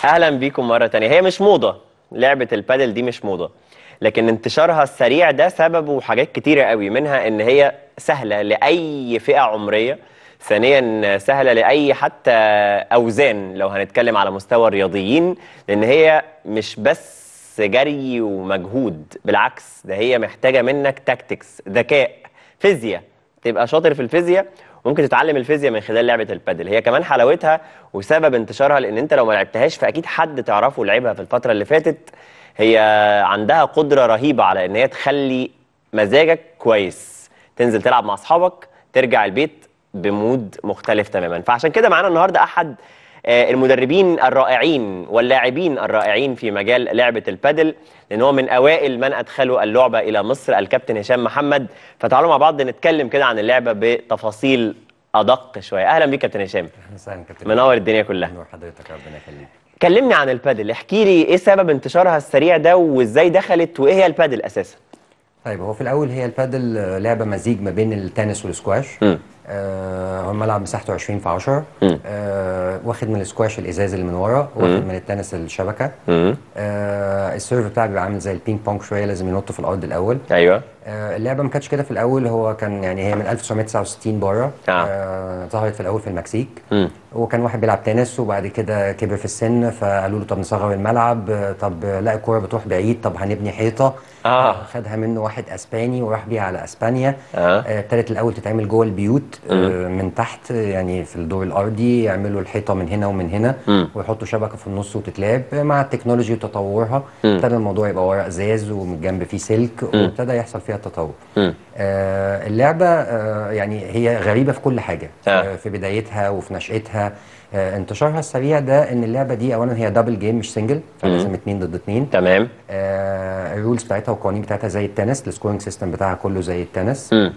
اهلا بيكم مره تانية هي مش موضه لعبه البادل دي مش موضه لكن انتشارها السريع ده سببه حاجات كتيره قوي منها ان هي سهله لاي فئه عمريه ثانيا سهله لاي حتى اوزان لو هنتكلم على مستوى الرياضيين لان هي مش بس جري ومجهود بالعكس ده هي محتاجه منك تاكتكس ذكاء فيزياء تبقى شاطر في الفيزياء ممكن تتعلم الفيزياء من خلال لعبه البادل هي كمان حلاوتها وسبب انتشارها لان انت لو ما لعبتهاش فاكيد حد تعرفه لعبها في الفتره اللي فاتت هي عندها قدره رهيبه على ان هي تخلي مزاجك كويس تنزل تلعب مع اصحابك ترجع البيت بمود مختلف تماما فعشان كده معانا النهارده احد آه، المدربين الرائعين واللاعبين الرائعين في مجال لعبه البادل لان هو من اوائل من ادخلوا اللعبه الى مصر الكابتن هشام محمد فتعالوا مع بعض نتكلم كده عن اللعبه بتفاصيل ادق شويه اهلا بيك كابتن هشام اهلا وسهلا كابتن منور الدنيا كلها نور حضرتك ربنا يخليك كلمني عن البادل احكي لي ايه سبب انتشارها السريع ده وازاي دخلت وايه هي البادل اساسا طيب هو في الاول هي البادل آه، لعبه مزيج ما بين التنس والسكواش مم. آه هو الملعب مساحته 20 في 10 مم. آه واخد من السكواش الازاز اللي من ورا واخد من التنس الشبكه امم آه السيرف بتاعك بيبقى عامل زي البينج بونج شويه لازم ينط في الارض الاول ايوه آه اللعبه ما كانتش كده في الاول هو كان يعني هي من 1969 بره آه. آه ظهرت في الاول في المكسيك امم وكان واحد بيلعب تنس وبعد كده كبر في السن فقالوا له طب نصغر الملعب آه، طب لا الكوره بتروح بعيد طب هنبني حيطه آه. خدها منه واحد اسباني وراح بيها على اسبانيا آه. آه، ابتدت الاول تتعمل جوه البيوت آه، من تحت يعني في الدور الارضي يعملوا الحيطه من هنا ومن هنا مم. ويحطوا شبكه في النص وتتلعب مع التكنولوجي وتطورها مم. ابتدى الموضوع يبقى ورق ازاز ومن الجنب فيه سلك وابتدى يحصل فيها تطور مم. آه اللعبه آه يعني هي غريبه في كل حاجه آه. في, في بدايتها وفي نشاتها آه انتشارها السريع ده ان اللعبه دي اولا هي دبل جيم مش سنجل فلازم اتنين ضد اتنين تمام آه الرولز بتاعتها والقوانين بتاعتها زي التنس السكورنج سيستم بتاعها كله زي التنس امم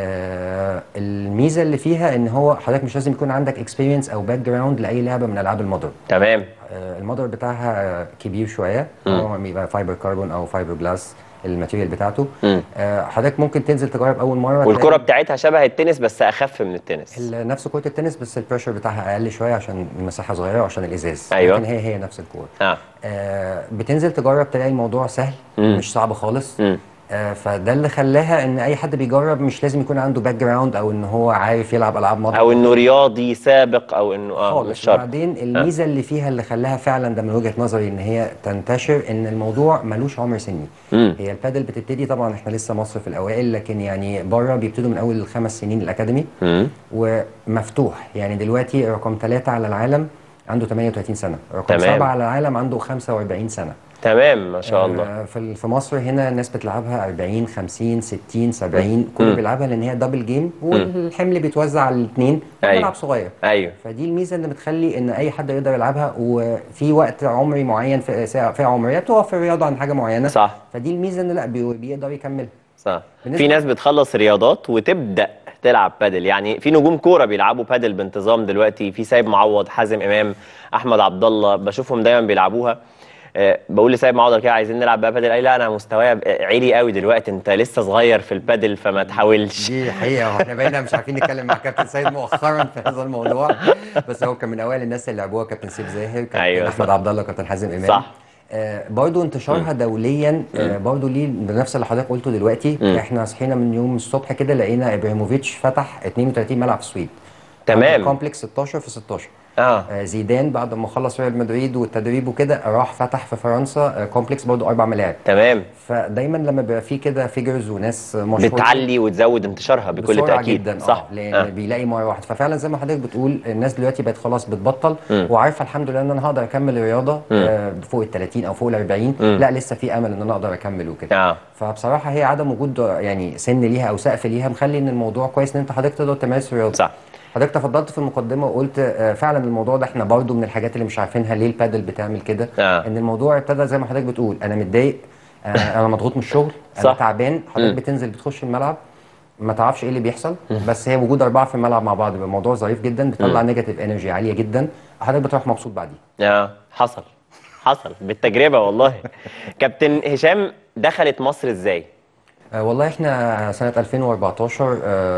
آه الميزه اللي فيها ان هو حضرتك مش لازم يكون عندك اكسبيرينس او باك جراوند لاي لعبه من العاب المضرب تمام آه المضرب بتاعها كبير شويه هو بيبقى فايبر كربون او فايبر جلاس الماتيريال بتاعته مم. آه حضرتك ممكن تنزل تجرب اول مره والكره تلاقي بتاعتها شبه التنس بس اخف من التنس ال- نفس كره التنس بس البريشر بتاعها اقل شويه عشان المساحه صغيره وعشان الازاز أيوة. لكن هي هي نفس الكوره اه آه بتنزل تجرب تلاقي الموضوع سهل مم. مش صعب خالص مم. آه فده اللي خلاها ان اي حد بيجرب مش لازم يكون عنده باك جراوند او ان هو عارف يلعب العاب مضرب او انه رياضي سابق او انه اه مش خالص شرط وبعدين الميزه اللي فيها اللي خلاها فعلا ده من وجهه نظري ان هي تنتشر ان الموضوع ملوش عمر سني مم. هي البادل بتبتدي طبعا احنا لسه مصر في الاوائل لكن يعني بره بيبتدوا من اول الخمس سنين الاكاديمي مم. ومفتوح يعني دلوقتي رقم ثلاثة على العالم عنده 38 سنه رقم تمام. سبعة على العالم عنده 45 سنه تمام ما شاء الله آه، في ال- في مصر هنا الناس بتلعبها 40 50 60 70 كله بيلعبها لان هي دبل جيم والحمل بيتوزع على الاثنين أيوة. ملعب صغير ايوه فدي الميزه اللي بتخلي ان اي حد يقدر يلعبها وفي وقت عمري معين في ساعه فئه عمريه بتقف في الرياضه عن حاجه معينه صح فدي الميزه ان لا بي- بيقدر يكملها صح بالنسبة- في ناس بتخلص رياضات وتبدا تلعب بادل يعني في نجوم كوره بيلعبوا بادل بانتظام دلوقتي في سيد معوض حازم امام احمد عبد الله بشوفهم دايما بيلعبوها أه بقول لسيد معوض كده عايزين نلعب بقى بادل قال لي لا انا مستواي عالي قوي دلوقتي انت لسه صغير في البادل فما تحاولش دي حقيقه واحنا بقينا مش عارفين نتكلم مع كابتن سيد مؤخرا في هذا الموضوع بس هو كان من اوائل الناس اللي لعبوها كابتن سيف زاهر كابتن أيوة، احمد صح. عبد الله كابتن حازم امام صح. آه برضو انتشارها دوليا آه برضو ليه بنفس اللي حضرتك قلته دلوقتي احنا صحينا من يوم الصبح كده لقينا ابراهيموفيتش فتح 32 ملعب في السويد تمام. كومبلكس 16 في 16 اه آه زيدان بعد ما خلص ريال مدريد والتدريب وكده راح فتح في فرنسا آه كومبلكس برضو اربع ملاعب تمام فدايما لما بيبقى في كده فيجرز وناس مشهورين بتعلي وتزود انتشارها بكل بسرعة تاكيد جدا صح اه لان آه. بيلاقي مره واحده ففعلا زي ما حضرتك بتقول الناس دلوقتي بقت خلاص بتبطل مم. وعارفه الحمد لله ان انا هقدر اكمل الرياضه آه فوق ال 30 او فوق ال 40 مم. لا لسه في امل ان انا اقدر اكمل وكده اه فبصراحه هي عدم وجود يعني سن ليها او سقف ليها مخلي ان الموضوع كويس ان انت حضرتك تقدر تمارس الرياضه صح حضرتك تفضلت في المقدمه وقلت آه، فعلا الموضوع ده احنا برضو من الحاجات اللي مش عارفينها ليه البادل بتعمل كده آه. ان الموضوع ابتدى زي ما حضرتك بتقول انا متضايق آه، انا مضغوط من الشغل انا صح. تعبان حضرتك مم. بتنزل بتخش الملعب ما تعرفش ايه اللي بيحصل بس هي وجود اربعه في الملعب مع بعض بيبقى الموضوع ظريف جدا بيطلع نيجاتيف انرجي عاليه جدا حضرتك بتروح مبسوط بعديه اه حصل حصل بالتجربه والله كابتن هشام دخلت مصر ازاي آه، والله احنا سنة 2014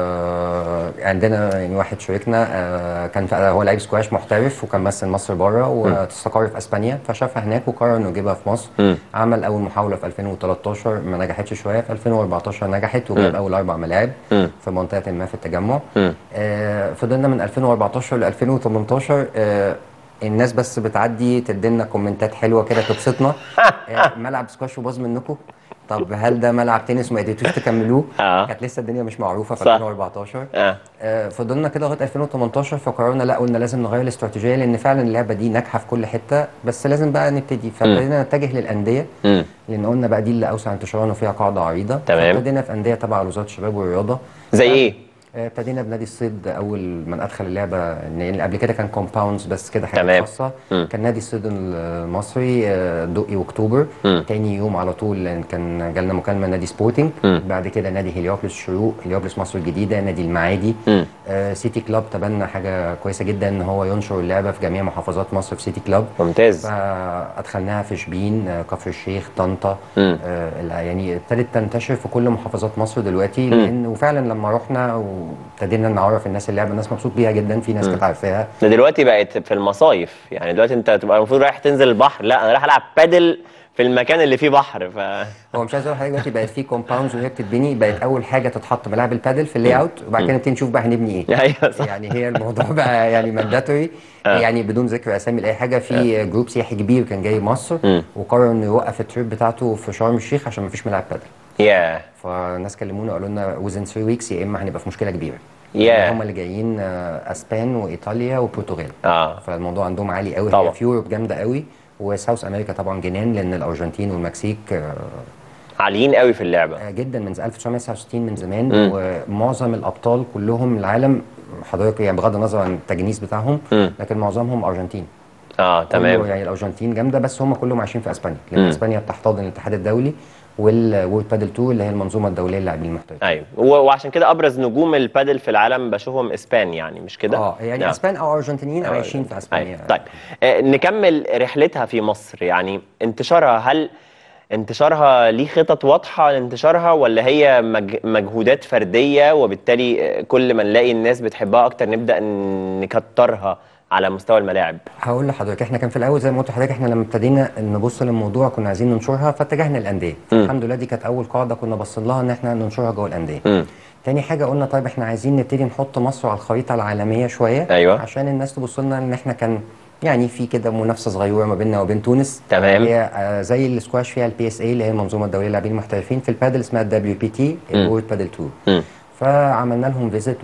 آه، عندنا يعني واحد شريكنا آه، كان في- هو لعيب سكواش محترف وكان مثل مصر بره واستقر في اسبانيا فشافها هناك وقرر انه يجيبها في مصر مم. عمل اول محاولة في 2013 ما نجحتش شوية في 2014 نجحت وجاب اول اربع ملاعب مم. في منطقة ما في التجمع مم. آه، فضلنا من 2014 ل 2018 آه، الناس بس بتعدي تدينا كومنتات حلوه كده تبسطنا آه، ملعب سكواش وباظ منكم طب هل ده ملعب تنس وما قدرتوش تكملوه آه. كانت لسه الدنيا مش معروفه في صح. 2014 اه آه، فضلنا كده لغايه 2018 فقررنا لا قلنا لازم نغير الاستراتيجيه لان فعلا اللعبه دي ناجحه في كل حته بس لازم بقى نبتدي فابتدينا نتجه للانديه مم. لان قلنا بقى دي اللي اوسع انتشارا وفيها قاعده عريضه تمام. فابتدينا في انديه تبع وزاره الشباب والرياضه زي ايه؟ آه، ابتدينا بنادي الصيد اول ما ادخل اللعبه ان قبل كده كان كومباوندز بس كده حاجه تمام. خاصه مم. كان نادي الصيد المصري آه، دقي واكتوبر مم. تاني يوم على طول لأن كان جالنا مكالمه نادي سبورتنج مم. بعد كده نادي هليوبلس الشروق هليوبلس مصر الجديده نادي المعادي مم. آه، سيتي كلاب تبنى حاجه كويسه جدا ان هو ينشر اللعبه في جميع محافظات مصر في سيتي كلاب ممتاز فادخلناها في شبين آه، كفر الشيخ طنطا مم. آه، لا، يعني ابتدت تنتشر في كل محافظات مصر دلوقتي لان وفعلا لما رحنا وابتدينا نعرف الناس اللعبه الناس مبسوط بيها جدا في ناس كانت عارفاها ده دلوقتي بقت في المصايف يعني دلوقتي انت تبقى المفروض رايح تنزل البحر لا انا رايح العب بادل في المكان اللي فيه بحر ف هو مش عايز اقول لحضرتك دلوقتي بقت في كومباوندز وهي بتتبني بقت اول حاجه تتحط ملاعب البادل في اللاي اوت وبعد كده نبتدي نشوف بقى هنبني ايه ايوه صح يعني هي الموضوع بقى يعني مانداتوري يعني بدون ذكر اسامي لاي حاجه في جروب سياحي كبير كان جاي مصر مم. وقرر انه يوقف التريب بتاعته في شرم الشيخ عشان ما فيش ملاعب بادل يا فالناس كلمونا قالوا لنا within 3 ويكس يا اما هنبقى في مشكله كبيره ياه. هم اللي جايين آه، اسبان وايطاليا وبرتغال اه فالموضوع عندهم عالي قوي طبعا. هي في يوروب جامده قوي وساوث امريكا طبعا جنان لان الارجنتين والمكسيك آه، عاليين قوي في اللعبه آه، جدا من 1969 من زمان مم. ومعظم الابطال كلهم العالم حضرتك يعني بغض النظر عن التجنيس بتاعهم مم. لكن معظمهم ارجنتين اه كله تمام يعني الارجنتين جامده بس هم كلهم عايشين في اسبانيا لان مم. اسبانيا بتحتضن الاتحاد الدولي والورد بادل تور اللي هي المنظومه الدوليه للاعبين المحترفين ايوه و- وعشان كده ابرز نجوم البادل في العالم بشوفهم اسبان يعني مش كده اه يعني آه. اسبان او ارجنتينيين عايشين في اسبانيا أيوة. طيب آه نكمل رحلتها في مصر يعني انتشارها هل انتشارها ليه خطط واضحة لانتشارها ولا هي مج... مجهودات فردية وبالتالي آه، كل ما نلاقي الناس بتحبها أكتر نبدأ ن- نكترها على مستوى الملاعب هقول لحضرتك احنا كان في الاول زي ما قلت لحضرتك احنا لما ابتدينا نبص للموضوع كنا عايزين ننشرها فاتجهنا للانديه الحمد لله دي كانت اول قاعده كنا باصين لها ان احنا ننشرها جوه الانديه مم. تاني حاجه قلنا طيب احنا عايزين نبتدي نحط مصر على الخريطه العالميه شويه أيوة. عشان الناس تبص لنا ان احنا كان يعني في كده منافسه صغيره ما بيننا وبين تونس تمام. هي آه، زي السكواش فيها البي اس اي اللي هي المنظومه الدوليه للاعبين المحترفين في البادل اسمها الدبليو بي تي الورد بادل تور مم. فعملنا لهم فيزيت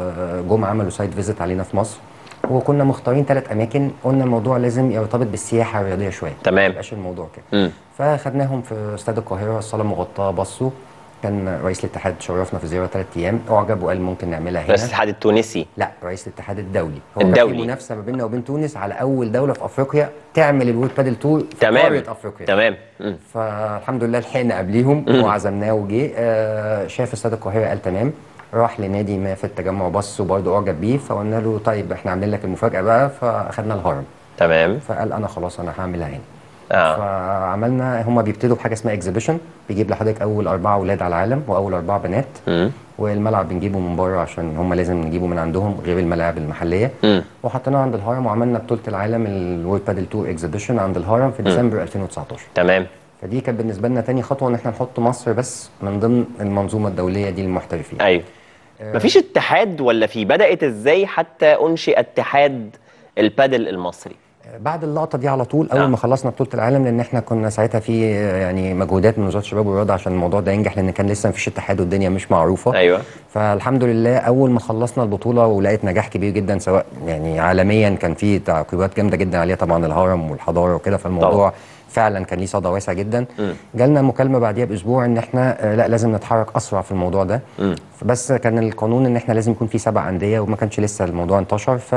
وجم عملوا سايت فيزيت علينا في مصر وكنا مختارين ثلاث اماكن قلنا الموضوع لازم يرتبط بالسياحه الرياضيه شويه ما تمام يبقاش الموضوع كده مم. فخدناهم في استاد القاهره الصاله مغطاه بصوا كان رئيس الاتحاد شرفنا في زياره ثلاث ايام اعجب وقال ممكن نعملها هنا رئيس الاتحاد التونسي لا رئيس الاتحاد الدولي هو كان الدولي. في منافسه ما بيننا وبين تونس على اول دوله في افريقيا تعمل الورد بادل تور في تمام قاره افريقيا تمام مم. فالحمد لله لحقنا قبليهم وعزمناه وجه آه شاف استاد القاهره قال تمام راح لنادي ما في التجمع بص وبرضه اعجب بيه فقلنا له طيب احنا عاملين لك المفاجاه بقى فاخدنا الهرم تمام فقال انا خلاص انا هعملها هنا اه فعملنا هم بيبتدوا بحاجه اسمها اكزيبيشن بيجيب لحضرتك اول اربعه اولاد على العالم واول اربعه بنات مم. والملعب بنجيبه من بره عشان هم لازم نجيبه من عندهم غير الملاعب المحليه مم. وحطيناه عند الهرم وعملنا بطوله العالم الورد بادل تور اكزيبيشن عند الهرم في ديسمبر 2019 تمام فدي كانت بالنسبه لنا تاني خطوه ان احنا نحط مصر بس من ضمن المنظومه الدوليه دي للمحترفين ايوه مفيش اتحاد ولا في بدأت ازاي حتى انشئ اتحاد البادل المصري بعد اللقطه دي على طول اول آه. ما خلصنا بطوله العالم لان احنا كنا ساعتها في يعني مجهودات من وزاره الشباب والرياضه عشان الموضوع ده ينجح لان كان لسه مفيش اتحاد والدنيا مش معروفه ايوه فالحمد لله اول ما خلصنا البطوله ولقيت نجاح كبير جدا سواء يعني عالميا كان في تعقيبات جامده جدا عليها طبعا الهرم والحضاره وكده فالموضوع طبعا. فعلا كان ليه صدى واسع جدا مم. جالنا مكالمه بعديها باسبوع ان احنا آه، لا لازم نتحرك اسرع في الموضوع ده مم. بس كان القانون ان احنا لازم يكون في سبع انديه وما كانش لسه الموضوع انتشر ف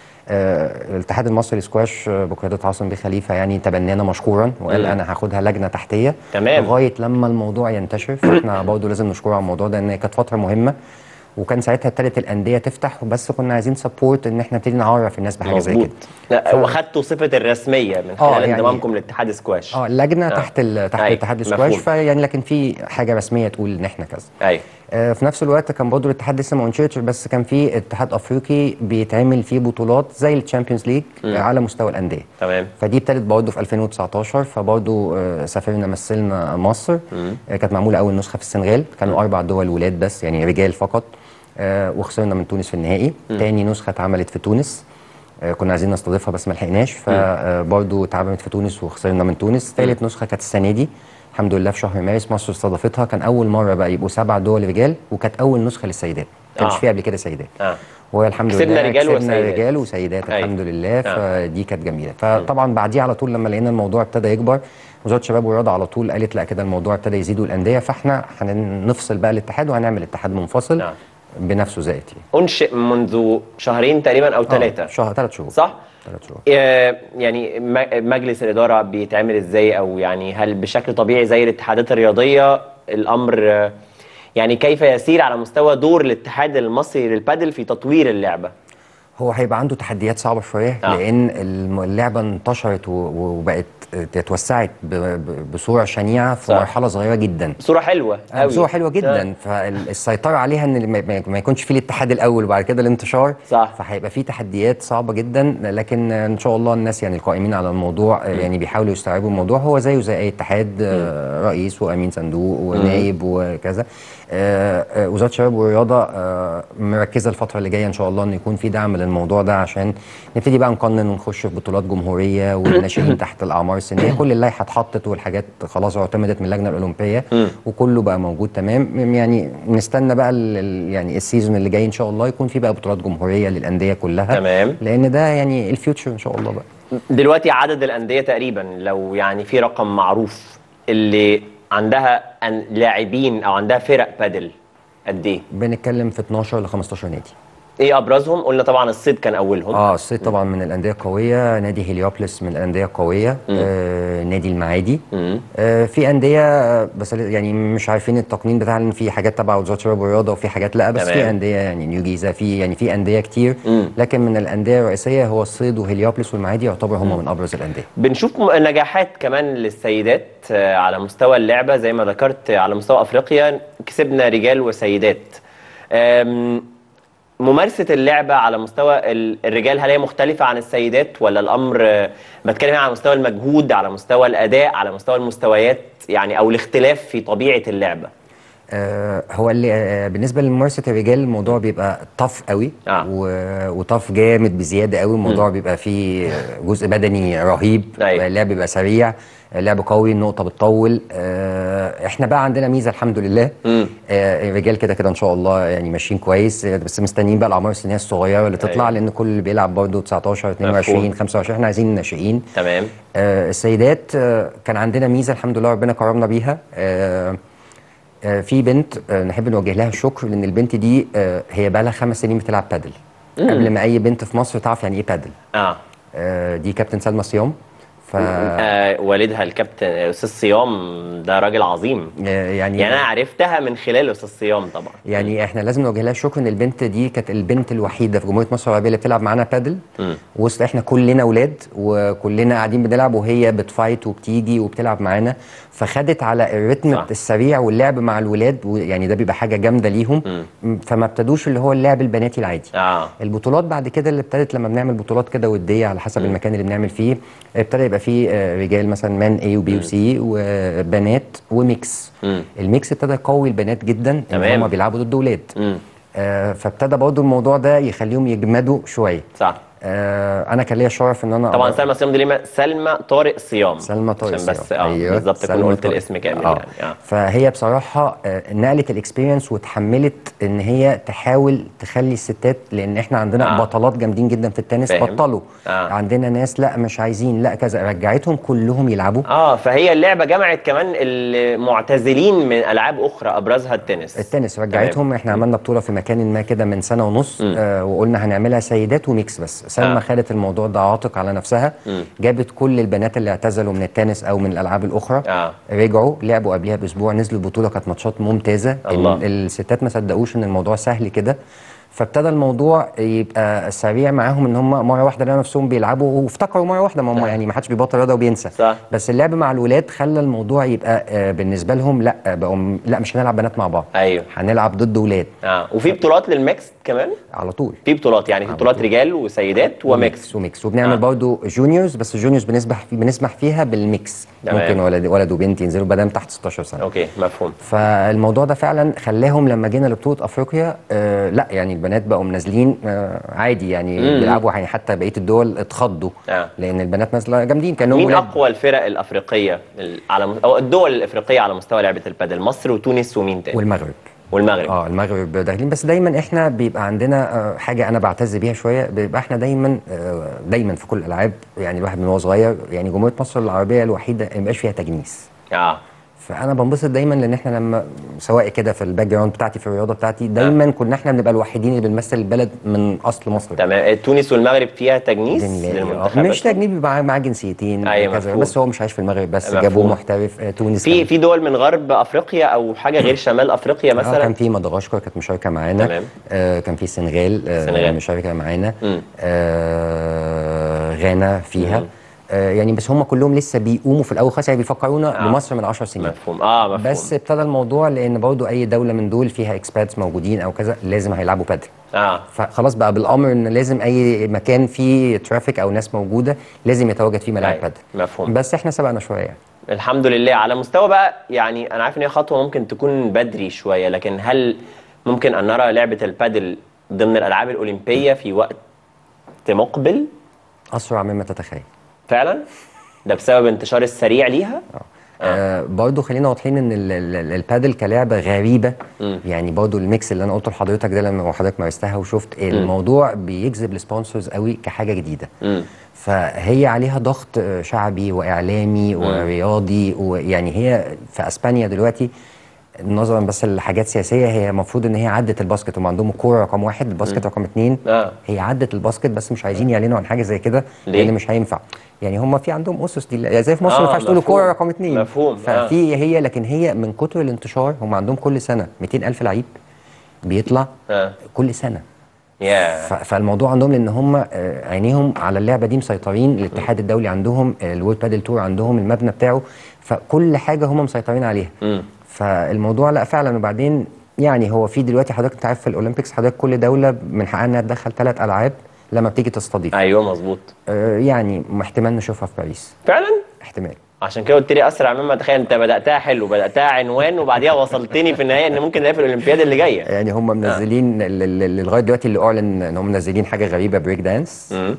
آه، الاتحاد المصري للسكواش آه، بقياده عاصم بيه خليفه يعني تبنانا مشكورا وقال مم. انا هاخدها لجنه تحتيه تمام. لغايه لما الموضوع ينتشر فاحنا برضه لازم نشكره على الموضوع ده ان هي كانت فتره مهمه وكان ساعتها ابتدت الانديه تفتح بس كنا عايزين سبورت ان احنا نبتدي نعرف الناس بحاجه زي مظبوط كده لا واخدتوا صفه الرسميه من آه، خلال يعني- انضمامكم لاتحاد سكواش اه اللجنه تحت ال... تحت أيوة، اتحاد السكواش مفهوم. فيعني لكن في حاجه رسميه تقول ان احنا كذا ايوه آه، في نفس الوقت كان برضه الاتحاد لسه ما انشئتش بس كان في اتحاد افريقي بيتعمل فيه بطولات زي الشامبيونز ليج على مستوى الانديه تمام فدي ابتدت برضه في 2019 فبرضه آه، سافرنا مثلنا مصر آه، كانت معموله اول نسخه في السنغال كانوا اربع دول ولاد بس يعني رجال فقط آه، وخسرنا من تونس في النهائي تاني نسخه اتعملت في تونس آه، كنا عايزين نستضيفها بس ما لحقناش فبرضه اتعملت في تونس وخسرنا من تونس ثالث نسخه كانت السنه دي الحمد لله في شهر مارس مصر استضافتها كان اول مره بقى يبقوا سبع دول رجال وكانت اول نسخه للسيدات ما كانش آه. فيها قبل كده سيدات اه والحمد كسبنا لله رجال كسبنا وسيدات. رجال وسيدات أيوة. الحمد لله آه. فدي كانت جميله فطبعا بعديه على طول لما لقينا الموضوع ابتدى يكبر وزاره الشباب والرياضه على طول قالت لا كده الموضوع ابتدى يزيد والانديه فاحنا هنفصل بقى الاتحاد وهنعمل اتحاد منفصل نعم. بنفسه ذات يعني انشئ منذ شهرين تقريبا او ثلاثه آه، شهر ثلاث شهور صح؟ ثلاث شهور آه، يعني م- مجلس الإدارة بيتعمل إزاي أو يعني هل بشكل طبيعي زي الاتحادات الرياضية الأمر آه، يعني كيف يسير على مستوى دور الاتحاد المصري للبادل في تطوير اللعبة؟ هو هيبقى عنده تحديات صعبه شويه آه. لان الم- اللعبه انتشرت و- وبقت اتوسعت ب- ب- بصوره شنيعه في صح. مرحله صغيره جدا صورة حلوة قوي بصوره حلوه جدا فالسيطره عليها ان ما- ما ما يكونش في الاتحاد الاول وبعد كده الانتشار صح. فهيبقى في تحديات صعبه جدا لكن ان شاء الله الناس يعني القائمين على الموضوع يعني بيحاولوا يستوعبوا الموضوع هو زيه زي اي اتحاد آه، رئيس وامين صندوق ونائب وكذا آه، آه، وزاره الشباب والرياضه آه، مركزه الفتره اللي جايه ان شاء الله ان يكون في دعم للموضوع ده عشان نبتدي بقى نقنن ونخش في بطولات جمهوريه والناشئين تحت الاعمار السنيه كل اللائحه اتحطت والحاجات خلاص اعتمدت من اللجنه الاولمبيه وكله بقى موجود تمام يعني نستنى بقى ال- ال- يعني السيزون اللي جاي ان شاء الله يكون في بقى بطولات جمهوريه للانديه كلها تمام. لان ده يعني الفيوتشر ان شاء الله بقى دلوقتي عدد الأندية تقريبا لو يعني في رقم معروف اللي عندها أن- لاعبين أو عندها فرق بادل قد إيه؟ بنتكلم في 12 ل 15 نادي إيه أبرزهم؟ قلنا طبعا الصيد كان أولهم اه الصيد طبعا من الانديه القويه نادي هليوبلس من الانديه القويه آه نادي المعادي مم. آه في انديه آه، بس يعني مش عارفين التقنين بتاعها لان في حاجات تبع وزاره الشباب والرياضه وفي حاجات لا بس تمام. في انديه يعني نيو جيزه في يعني في انديه كتير مم. لكن من الانديه الرئيسيه هو الصيد وهليوبلس والمعادي يعتبر هم من ابرز الانديه بنشوف م- نجاحات كمان للسيدات آه، على مستوى اللعبة زي ما ذكرت آه، على مستوى أفريقيا كسبنا رجال وسيدات آم، ممارسة اللعبة على مستوى ال- الرجال هل هي مختلفة عن السيدات ولا الأمر آه، بتكلم هنا على مستوى المجهود على مستوى الأداء على مستوى المستويات يعني أو الاختلاف في طبيعة اللعبة آه هو اللي آه بالنسبه لممارسه الرجال الموضوع بيبقى طف قوي آه. و- وطف جامد بزياده قوي الموضوع بيبقى فيه جزء بدني رهيب أيوة. اللعب بيبقى سريع اللعب قوي النقطه بتطول آه احنا بقى عندنا ميزه الحمد لله مم. آه الرجال كده كده ان شاء الله يعني ماشيين كويس آه، بس مستنيين بقى الاعمار السنيه الصغيره اللي تطلع أيوة. لان كل اللي بيلعب برضه 19 22 مفهوم. 25 احنا عايزين ناشئين تمام آه، السيدات آه، كان عندنا ميزه الحمد لله ربنا كرمنا بيها آه، آه، في بنت آه، نحب نوجه لها الشكر لان البنت دي آه، هي بقى لها خمس سنين بتلعب بادل قبل ما اي بنت في مصر تعرف يعني ايه بادل آه. آه، دي كابتن سلمى صيام ف آه والدها الكابتن آه، أستاذ صيام ده راجل عظيم آه، يعني يعني أنا عرفتها من خلال أستاذ صيام طبعا يعني احنا لازم نوجه لها الشكر ان البنت دي كانت البنت الوحيده في جمهوريه مصر العربيه اللي بتلعب معانا بادل مم. وسط احنا كلنا اولاد وكلنا قاعدين بنلعب وهي بتفايت وبتيجي وبتلعب معانا فخدت على الريتم صح. السريع واللعب مع الولاد ويعني ده بيبقى حاجه جامده ليهم م- فما ابتدوش اللي هو اللعب البناتي العادي آه البطولات بعد كده اللي ابتدت لما بنعمل بطولات كده وديه على حسب المكان اللي بنعمل فيه ابتدى يبقى فيه آه، رجال مثلا مان اي وبي وسي وبنات وميكس مم. الميكس ابتدى يقوي البنات جدا ان تمام. هم بيلعبوا ضد ولاد مم. آه، فابتدى برضو الموضوع ده يخليهم يجمدوا شويه صح آه، انا كان ليا الشرف ان انا طبعا أبقى- سلمى صيام دي ليه سلمى طارق صيام سلمى طارق عشان بس صيام. اه أيوة، بالظبط تكون سلمى قلت طارق. الاسم كامل آه. يعني اه فهي بصراحه آه، نقلت الاكسبيرينس وتحملت ان هي تحاول تخلي الستات لان احنا عندنا آه. آه. بطلات جامدين جدا في التنس فاهم. بطلوا آه. آه. عندنا ناس لا مش عايزين لا كذا رجعتهم كلهم يلعبوا اه فهي اللعبه جمعت كمان المعتزلين من العاب اخرى ابرزها التنس التنس رجعتهم احنا عملنا بطوله في مكان ما كده من سنه ونص آه وقلنا هنعملها سيدات وميكس بس سلمى آه. خدت الموضوع ده عاتق على نفسها مم. جابت كل البنات اللي اعتزلوا من التنس او من الالعاب الاخرى آه. رجعوا لعبوا قبلها باسبوع نزلوا البطوله كانت ماتشات ممتازه الله. ال- الستات ما صدقوش ان الموضوع سهل كده فابتدى الموضوع يبقى سريع معاهم ان هم مره واحده لقوا نفسهم بيلعبوا وافتكروا مره واحده ما هم يعني ما حدش بيبطل رياضه وبينسى صح. بس اللعب مع الولاد خلى الموضوع يبقى آه، بالنسبه لهم لا آه، بقوا م- لا مش هنلعب بنات مع بعض ايوه هنلعب ضد ولاد اه وفي بطولات للميكس كمان على طول في بطولات يعني في بطولات رجال وسيدات وميكس وميكس وبنعمل آه. آه. برضه جونيورز بس الجونيورز بنسمح بنسمح فيها بالميكس تمام. ممكن ولد ولد وبنت ينزلوا بدل تحت 16 سنه اوكي مفهوم فالموضوع ده فعلا خلاهم لما جينا لبطوله افريقيا آه لا يعني البنات بقوا منزلين آه عادي يعني مم. بيلعبوا يعني حتى بقيه الدول اتخضوا آه. لان البنات نازله جامدين كانهم مين ولاد اقوى الفرق الافريقيه ال- على م- او الدول الافريقيه على مستوى لعبه البادل مصر وتونس ومين تاني والمغرب والمغرب اه المغرب داخلين بس دايما احنا بيبقى عندنا آه، حاجه انا بعتز بيها شويه بيبقى احنا دايما آه، دايما في كل الالعاب يعني الواحد من وهو صغير يعني جمهوريه مصر العربيه الوحيده اللي ما بيبقاش فيها تجنيس اه فانا بنبسط دايما لان احنا لما سواء كده في الباك جراوند بتاعتي في الرياضه بتاعتي دايما كنا احنا بنبقى الوحيدين اللي بنمثل البلد من اصل مصر تمام تونس والمغرب فيها تجنيس بنلاقي- آه، للمنتخبات مش تجنيد بيبقى معاه جنسيتين أيوة، كذا مفهوم. بس هو مش عايش في المغرب بس مفهوم. جابوه محترف آه، تونس في كان- في دول من غرب افريقيا او حاجه غير شمال افريقيا آه كان مثلا في مدغشقر كانت مشاركه معانا تمام. آه كان في السنغال آه السنغال. مشاركه معانا مم. آه غانا فيها مم. آه يعني بس هم كلهم لسه بيقوموا في الاول خالص يعني بيفكرونا آه. بمصر من 10 سنين مفهوم اه مفهوم بس ابتدى الموضوع لان برضو اي دوله من دول فيها اكسباتس موجودين او كذا لازم هيلعبوا بادل اه فخلاص بقى بالامر ان لازم اي مكان فيه ترافيك او ناس موجوده لازم يتواجد فيه ملاعب أيوة، بادل مفهوم. بس احنا سبقنا شويه يعني الحمد لله على مستوى بقى يعني انا عارف ان هي خطوه ممكن تكون بدري شويه لكن هل ممكن ان نرى لعبه البادل ضمن الالعاب الاولمبيه في وقت مقبل اسرع مما تتخيل فعلا ده بسبب انتشار السريع ليها آه برضو خلينا واضحين ان ال- ال- ال- البادل كلعبه غريبه مم. يعني برضو الميكس اللي انا قلته لحضرتك ده لما حضرتك مارستها وشفت الموضوع بيجذب السبونسرز قوي كحاجه جديده امم فهي عليها ضغط آه، شعبي واعلامي ورياضي ويعني هي في اسبانيا دلوقتي نظرا بس لحاجات سياسيه هي المفروض ان هي عدت الباسكت هم عندهم الكوره رقم واحد الباسكت رقم اتنين آه. هي عدت الباسكت بس مش عايزين يعلنوا عن حاجه زي كده ليه؟ لان مش هينفع يعني هم في عندهم اسس دي يعني زي في مصر آه، ما ينفعش تقولوا مفهوم. كوره رقم اتنين مفهوم، آه. ففي هي لكن هي من كتر الانتشار هم عندهم كل سنه 200 الف لعيب بيطلع آه. كل سنه يا ف- فالموضوع عندهم لان هم آه، عينيهم على اللعبه دي مسيطرين الاتحاد الدولي عندهم آه، الورد بادل تور عندهم المبنى بتاعه فكل حاجه هم مسيطرين عليها مم. فالموضوع لا فعلا وبعدين يعني هو في دلوقتي حضرتك انت عارف في الاولمبيكس حضرتك كل دوله من حقها انها تدخل ثلاث العاب لما بتيجي تستضيف ايوه مظبوط آه يعني احتمال نشوفها في باريس فعلا احتمال عشان كده قلت لي اسرع مما تخيل انت بداتها حلو بداتها عنوان وبعديها وصلتني في النهايه ان ممكن نلاقيها في الاولمبياد اللي جايه يعني هم منزلين ال- ال- ال- لغايه دلوقتي اللي اعلن ان هم منزلين حاجه غريبه بريك دانس مم.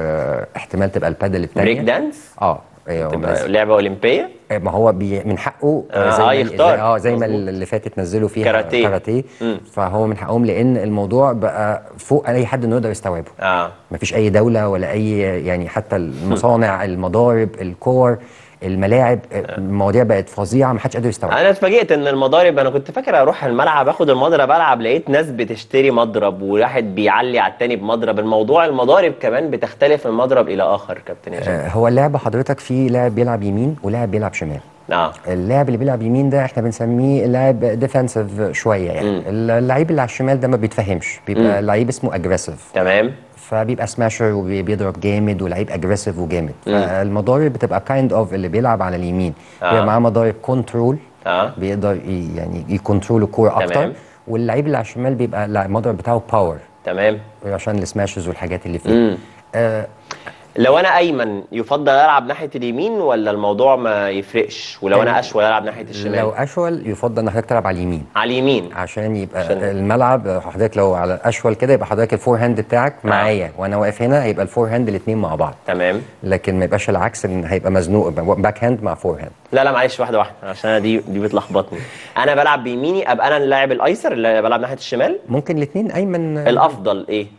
واحتمال تبقى البادل الثانيه بريك دانس اه ايوه هم تبقى منزل- لعبه اولمبيه ما هو بي من حقه آه، زي آه، ما يختار. زي اه زي ما مظبوط. اللي فاتت نزلوا فيها كاراتيه. كاراتيه مم. فهو من حقهم لان الموضوع بقى فوق اي حد انه يقدر يستوعبه اه مفيش اي دوله ولا اي يعني حتى المصانع المضارب الكور الملاعب المواضيع بقت فظيعه ما حدش قادر يستوعبها انا اتفاجئت ان المضارب انا كنت فاكر اروح الملعب اخد المضرب العب لقيت ناس بتشتري مضرب وواحد بيعلي على التاني بمضرب الموضوع المضارب كمان بتختلف من مضرب الى اخر كابتن هشام آه، هو اللعبه حضرتك في لاعب بيلعب يمين ولاعب بيلعب شمال اه اللاعب اللي بيلعب يمين ده احنا بنسميه لاعب ديفensive شويه يعني مم. اللعيب اللي على الشمال ده ما بيتفهمش بيبقى لعيب اسمه اجريسيف تمام فبيبقى سماشر وبيضرب جامد ولعيب اجريسيف وجامد فالمضارب بتبقى كايند اوف اللي بيلعب على اليمين آه. بيبقى معاه مضارب كنترول اه بيقدر ي- يعني يكنترول الكوره اكتر تمام. واللعيب اللي على الشمال بيبقى اللاعب- المضرب بتاعه باور تمام عشان السماشز والحاجات اللي فيه مم. آه لو انا ايمن يفضل العب ناحيه اليمين ولا الموضوع ما يفرقش ولو انا يعني اشول العب ناحيه الشمال لو اشول يفضل ان حضرتك تلعب على اليمين على اليمين عشان يبقى عشان- عشان الملعب حضرتك لو على اشول كده يبقى حضرتك الفور هاند بتاعك معايا وانا واقف هنا هيبقى الفور هاند الاثنين مع بعض تمام لكن ما يبقاش العكس ان هيبقى مزنوق باك هاند مع فور هاند لا لا معلش واحده واحده عشان أنا دي دي بتلخبطني انا بلعب بيميني ابقى انا اللاعب الايسر اللي بلعب ناحيه الشمال ممكن الاثنين ايمن الافضل ايه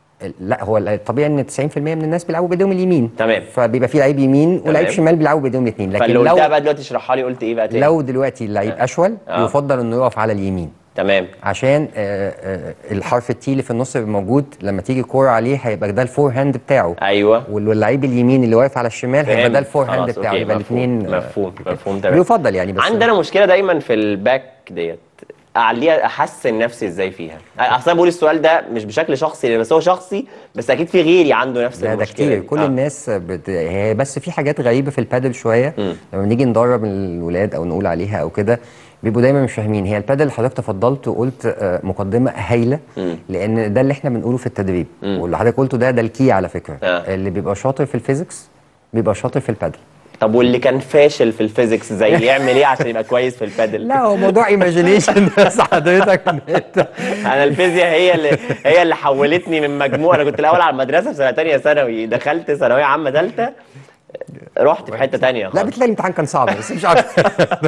لا هو الطبيعي ان 90% من الناس بيلعبوا بايديهم اليمين تمام. فبيبقى في لعيب يمين ولعيب تمام. شمال بيلعبوا بايديهم الاثنين لكن فاللي قلتها لو بقى دلوقتي اشرحها لي قلت ايه بقى تاني لو دلوقتي اللعيب اشول آه. يفضل انه يقف على اليمين تمام عشان آه، آه، الحرف التي اللي في النص بيبقى موجود لما تيجي كوره عليه هيبقى ده الفور هاند بتاعه ايوه واللعيب اليمين اللي واقف على الشمال هيبقى فهمت. ده الفور هاند خلاص، بتاعه أوكي، يبقى مفهوم، الاثنين مفهوم مفهوم تمام بيفضل يعني بس عندنا مشكله دايما في الباك ديت اعليها احسن نفسي ازاي فيها اصلا بقول السؤال ده مش بشكل شخصي بس هو شخصي بس اكيد في غيري عنده نفس لا ده المشكله كتير دي. كل آه. الناس بت... هي بس في حاجات غريبه في البادل شويه مم. لما نيجي ندرب الولاد او نقول عليها او كده بيبقوا دايما مش فاهمين هي البادل اللي حضرتك تفضلت وقلت آه، مقدمه هايله مم. لان ده اللي احنا بنقوله في التدريب مم. واللي حضرتك قلته ده ده الكي على فكره آه. اللي بيبقى شاطر في الفيزيكس بيبقى شاطر في البادل طب واللي كان فاشل في الفيزيكس زي يعمل ايه عشان يبقى كويس في البادل لا هو موضوع ايماجينيشن بس حضرتك إن انت انا الفيزياء هي اللي هي اللي حولتني من مجموع انا كنت الاول على المدرسه في سنه ثانيه ثانوي دخلت ثانويه عامه ثالثه رحت في حته ثانيه لا بتلاقي الامتحان كان صعب بس مش عارف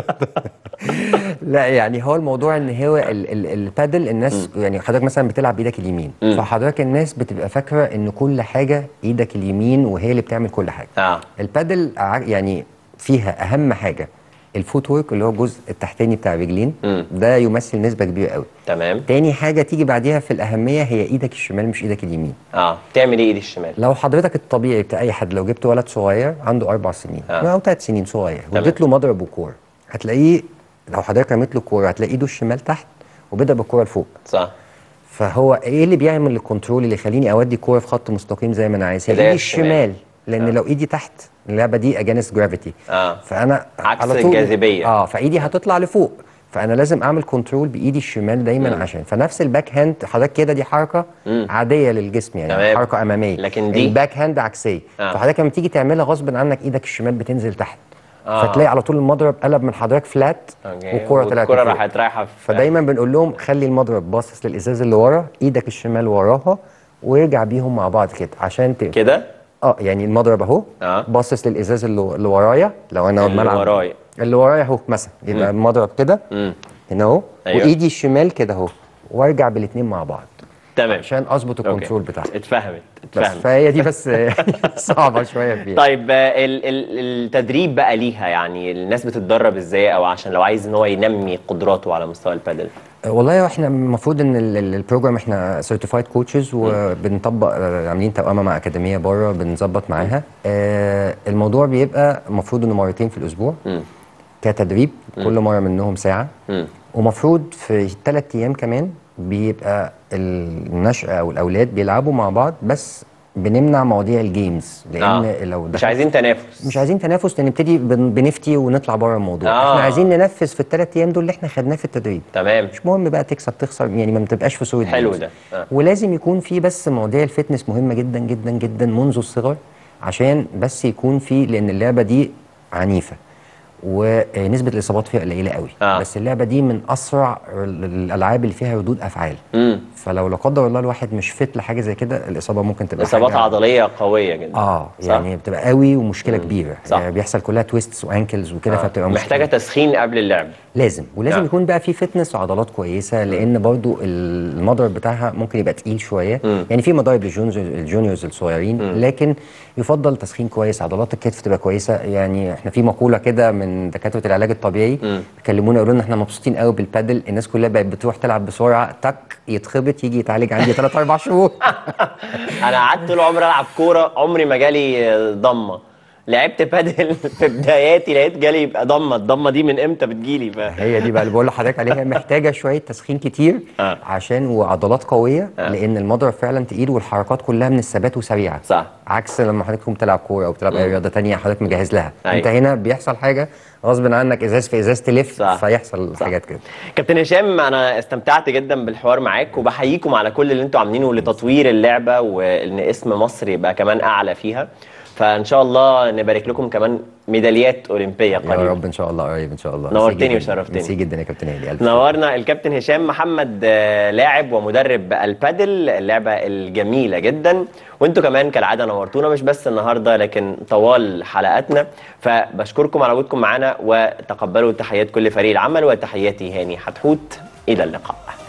لا يعني هو الموضوع ان هو ال- ال- البادل الناس يعني حضرتك مثلا بتلعب بايدك اليمين مم. فحضرتك الناس بتبقى فاكره ان كل حاجه ايدك اليمين وهي اللي بتعمل كل حاجه اه البادل ع- يعني فيها اهم حاجه الفوت ورك اللي هو الجزء التحتاني بتاع الرجلين مم. ده يمثل نسبه كبيره قوي تمام تاني حاجه تيجي بعديها في الاهميه هي ايدك الشمال مش ايدك اليمين اه تعمل ايه ايدي الشمال لو حضرتك الطبيعي بتاع اي حد لو جبت ولد صغير عنده اربع سنين آه. او ثلاث سنين صغير تمام. واديت له مضرب وكوره هتلاقيه لو حضرتك رميت له الكوره هتلاقي ايده الشمال تحت وبيضرب الكوره لفوق صح فهو ايه اللي بيعمل الكنترول اللي يخليني اودي الكوره في خط مستقيم زي ما انا عايز هي إيديا ايدي الشمال. الشمال لان آه. لو ايدي تحت اللعبه دي اجينست جرافيتي اه فانا عكس على طول الجاذبية. اه فايدي هتطلع لفوق فانا لازم اعمل كنترول بايدي الشمال دايما مم. عشان فنفس الباك هاند حضرتك كده دي حركه مم. عاديه للجسم يعني تمام. حركه اماميه لكن دي؟ الباك هاند عكسيه آه. فحضرتك لما تيجي تعملها غصب عنك ايدك الشمال بتنزل تحت آه. فتلاقي على طول المضرب قلب من حضرتك فلات اوكي والكوره طلعت والكوره لفوق. راحت رايحه في فدايما بنقول لهم خلي المضرب باصص للازاز اللي ورا ايدك الشمال وراها وارجع بيهم مع بعض كده عشان ت... كده اه يعني المضرب اهو آه. باصص للازاز اللي, اللي ورايا لو انا اللي الملعب ورايا. اللي ورايا اهو مثلا يبقى المضرب كده امم هنا اهو أيوة. وايدي الشمال كده اهو وارجع بالاثنين مع بعض تمام عشان اظبط أوكي. الكنترول بتاعتي اتفهمت بس اتفهمت فهي دي بس صعبه شويه فيها طيب آه، ال- ال- التدريب بقى ليها يعني الناس بتتدرب ازاي او عشان لو عايز ان هو ينمي قدراته على مستوى البادل والله احنا المفروض ان ال- ال- البروجرام احنا سيرتيفايد كوتشز وبنطبق آه، عاملين توأمه مع اكاديميه بره بنظبط معاها آه، الموضوع بيبقى المفروض انه مرتين في الاسبوع امم كتدريب كل مره منهم ساعه امم ومفروض في ثلاث ايام كمان بيبقى النشأة او الاولاد بيلعبوا مع بعض بس بنمنع مواضيع الجيمز لان آه. لو مش دخل- عايزين تنافس مش عايزين تنافس نبتدي بن- بنفتي ونطلع بره الموضوع آه. احنا عايزين ننفذ في الثلاث ايام دول اللي احنا خدناه في التدريب تمام مش مهم بقى تكسب تخسر يعني ما بتبقاش في صوره حلو جيمز. ده آه. ولازم يكون في بس مواضيع الفتنس مهمه جدا جدا جدا منذ الصغر عشان بس يكون في لان اللعبه دي عنيفه ونسبه الاصابات فيها قليله قوي آه. بس اللعبه دي من اسرع ال- الالعاب اللي فيها ردود افعال امم فلو لا قدر الله الواحد مش فت لحاجه زي كده الاصابه ممكن تبقى اصابات حاجة- عضليه قويه جدا اه صح؟ يعني بتبقى قوي ومشكله كبيره صح. يعني بيحصل كلها تويستس وانكلز وكده آه. فبتبقى مشكله محتاجه تسخين قبل اللعب لازم ولازم نعم. يكون بقى في فتنس وعضلات كويسه لان برضو المضرب بتاعها ممكن يبقى تقيل شويه مم. يعني في مضارب للجونيورز الجونيورز الصغيرين لكن يفضل تسخين كويس عضلات الكتف تبقى كويسه يعني احنا في مقوله كده من دكاتره العلاج الطبيعي مم. بيكلمونا يقولوا لنا احنا مبسوطين قوي بالبادل الناس كلها بقت بتروح تلعب بسرعه تك يتخبط يجي يتعالج عندي 3 4 شهور انا قعدت طول عمري العب كوره عمري ما جالي آه، ضمه لعبت بادل في بداياتي لقيت جالي يبقى ضمه الضمه دي من امتى بتجيلي ف... هي دي بقى اللي بقول لحضرتك عليها محتاجه شويه تسخين كتير آه. عشان وعضلات قويه آه. لان المضرب فعلا تقيل والحركات كلها من الثبات وسريعه صح عكس لما حضرتك تكون بتلعب كوره او بتلعب اي رياضه تانية حضرتك مجهز لها أيوة. انت هنا بيحصل حاجه غصب عنك ازاز في ازاز تلف صح. فيحصل صح. حاجات كده كابتن هشام انا استمتعت جدا بالحوار معاك وبحييكم على كل اللي انتوا عاملينه لتطوير اللعبه وان اسم مصر يبقى كمان اعلى فيها فان شاء الله نبارك لكم كمان ميداليات اولمبيه يا قريبا رب ان شاء الله قريب ان شاء الله نورتني ميرسي جداً. وشرفتني. ميرسي جدا يا كابتن هادي الف شكر. نورنا الكابتن هشام محمد آه، لاعب ومدرب البادل اللعبه الجميله جدا وانتوا كمان كالعاده نورتونا مش بس النهارده لكن طوال حلقاتنا فبشكركم على وجودكم معنا وتقبلوا تحيات كل فريق العمل وتحياتي هاني حتحوت الى اللقاء